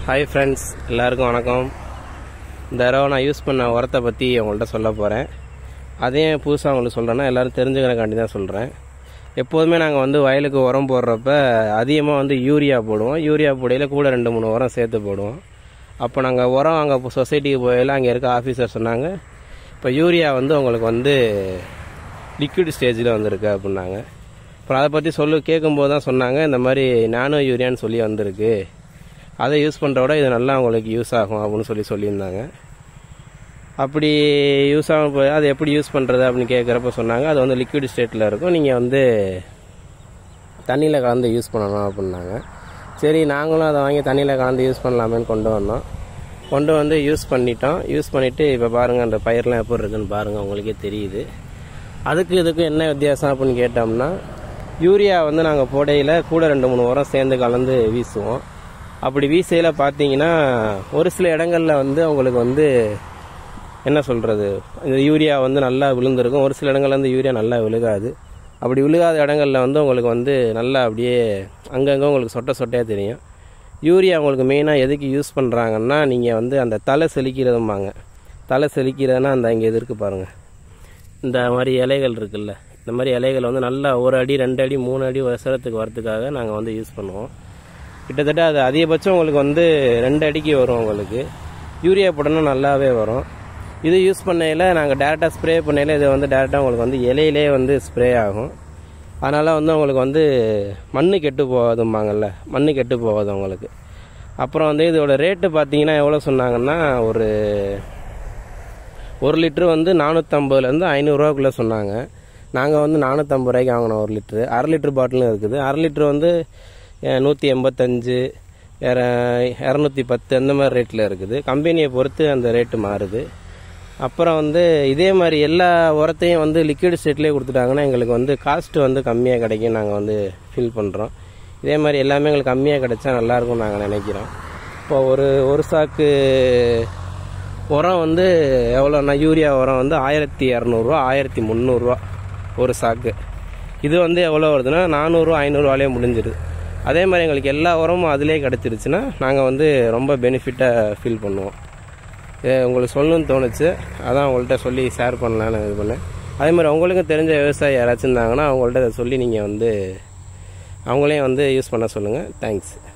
hi friends எல்லாருக்கும் வணக்கம் இந்த தடவை நான் யூஸ் பண்ண உரத்தை பற்றி உங்கள்கிட்ட சொல்ல போகிறேன் அதையும் புதுசாக உங்களுக்கு சொல்கிறேன்னா எல்லோரும் தெரிஞ்சுக்கிறக்காண்டி தான் சொல்கிறேன் எப்போதுமே நாங்கள் வந்து வயலுக்கு உரம் போடுறப்ப அதிகமாக வந்து யூரியா போடுவோம் யூரியா போடையில் கூட ரெண்டு மூணு உரம் சேர்த்து போடுவோம் அப்போ நாங்கள் உரம் அங்கே சொசைட்டிக்கு போயில அங்கே இருக்க ஆஃபீஸர் சொன்னாங்க இப்போ யூரியா வந்து உங்களுக்கு வந்து லிக்விட் ஸ்டேஜில் வந்திருக்கு அப்படின்னாங்க அப்புறம் அதை பற்றி சொல்லு கேட்கும்போது தான் சொன்னாங்க இந்த மாதிரி நானோ யூரியான்னு சொல்லி வந்திருக்கு அதை யூஸ் பண்ணுற விட இது நல்லா உங்களுக்கு யூஸ் ஆகும் அப்படின்னு சொல்லி சொல்லியிருந்தாங்க அப்படி யூஸ் ஆகும் போய் அது எப்படி யூஸ் பண்ணுறது அப்படின்னு கேட்குறப்ப சொன்னாங்க அது வந்து லிக்விட் ஸ்டேட்டில் இருக்கும் நீங்கள் வந்து தண்ணியில் கலந்து யூஸ் பண்ணணும் அப்படின்னாங்க சரி நாங்களும் அதை வாங்கி தண்ணியில் கலந்து யூஸ் பண்ணலாமேன்னு கொண்டு வந்தோம் கொண்டு வந்து யூஸ் பண்ணிட்டோம் யூஸ் பண்ணிவிட்டு இப்போ பாருங்கள் அந்த பயிரெலாம் எப்படி இருக்குன்னு பாருங்கள் உங்களுக்கே தெரியுது அதுக்கு இதுக்கு என்ன வித்தியாசம் அப்படின்னு கேட்டோம்னா யூரியா வந்து நாங்கள் போடையில் கூட ரெண்டு மூணு உரம் சேர்ந்து கலந்து வீசுவோம் அப்படி வீசையில் பார்த்தீங்கன்னா ஒரு சில இடங்களில் வந்து உங்களுக்கு வந்து என்ன சொல்கிறது இந்த யூரியா வந்து நல்லா விழுந்திருக்கும் ஒரு சில இடங்கள்ல வந்து யூரியா நல்லா விழுகாது அப்படி விழுகாத இடங்களில் வந்து உங்களுக்கு வந்து நல்லா அப்படியே அங்கங்கே உங்களுக்கு சொட்ட சொட்டையாக தெரியும் யூரியா உங்களுக்கு மெயினாக எதுக்கு யூஸ் பண்ணுறாங்கன்னா நீங்கள் வந்து அந்த தலை செழிக்கிறதும்பாங்க தலை செழிக்கிறதுனா அந்த இங்கே இது இருக்குது பாருங்கள் இந்த மாதிரி இலைகள் இருக்குல்ல இந்த மாதிரி இலைகள் வந்து நல்லா ஒரு அடி ரெண்டு அடி மூணு அடி உசரத்துக்கு வரத்துக்காக நாங்கள் வந்து யூஸ் பண்ணுவோம் கிட்டத்தட்ட அது அதிகபட்சம் உங்களுக்கு வந்து ரெண்டு அடிக்கு வரும் உங்களுக்கு யூரியா போட்டோன்னா நல்லாவே வரும் இது யூஸ் பண்ணையில் நாங்கள் டேரெக்டாக ஸ்ப்ரே பண்ணையில் இது வந்து டேரெக்டாக உங்களுக்கு வந்து இலையிலே வந்து ஸ்ப்ரே ஆகும் அதனால் வந்து உங்களுக்கு வந்து மண் கெட்டு போகாதும்பாங்கல்ல மண் கெட்டு போகாது உங்களுக்கு அப்புறம் வந்து இதோட ரேட்டு பார்த்தீங்கன்னா எவ்வளோ சொன்னாங்கன்னா ஒரு ஒரு லிட்ரு வந்து நானூற்றம்பதுலேருந்து ஐநூறுரூவாக்குள்ளே சொன்னாங்க நாங்கள் வந்து நானூற்றம்பது ரூபாய்க்கு வாங்கினோம் ஒரு லிட்ரு அரை லிட்ரு பாட்டிலும் இருக்குது அரை லிட்ரு வந்து நூற்றி எண்பத்தஞ்சு வேற இரநூத்தி பத்து அந்த மாதிரி ரேட்டில் இருக்குது கம்பெனியை பொறுத்து அந்த ரேட்டு மாறுது அப்புறம் வந்து இதே மாதிரி எல்லா உரத்தையும் வந்து லிக்விட் ஸ்டேட்லேயே கொடுத்துட்டாங்கன்னா எங்களுக்கு வந்து காஸ்ட்டு வந்து கம்மியாக கிடைக்கும் நாங்கள் வந்து ஃபில் பண்ணுறோம் இதே மாதிரி எல்லாமே எங்களுக்கு கம்மியாக கிடைச்சா நல்லாயிருக்கும் நாங்கள் நினைக்கிறோம் இப்போ ஒரு ஒரு சாக்கு உரம் வந்து எவ்வளோண்ணா யூரியா உரம் வந்து ஆயிரத்தி இரநூறுவா ஆயிரத்தி முந்நூறுரூவா ஒரு சாக்கு இது வந்து எவ்வளோ வருதுன்னா நானூறுரூவா ஐநூறுரூவாலே முடிஞ்சிடுது அதே மாதிரி எங்களுக்கு எல்லா உரமும் அதிலே கிடச்சிருச்சுன்னா நாங்கள் வந்து ரொம்ப பெனிஃபிட்டாக ஃபீல் பண்ணுவோம் இது உங்களுக்கு சொல்லணும்னு தோணுச்சு அதான் உங்கள்கிட்ட சொல்லி ஷேர் பண்ணலான்னு இது பண்ணேன் அதே மாதிரி உங்களுக்கும் தெரிஞ்ச விவசாயி யாராச்சும் இருந்தாங்கன்னா அவங்கள்ட்ட இதை சொல்லி நீங்கள் வந்து அவங்களையும் வந்து யூஸ் பண்ண சொல்லுங்கள் தேங்க்ஸ்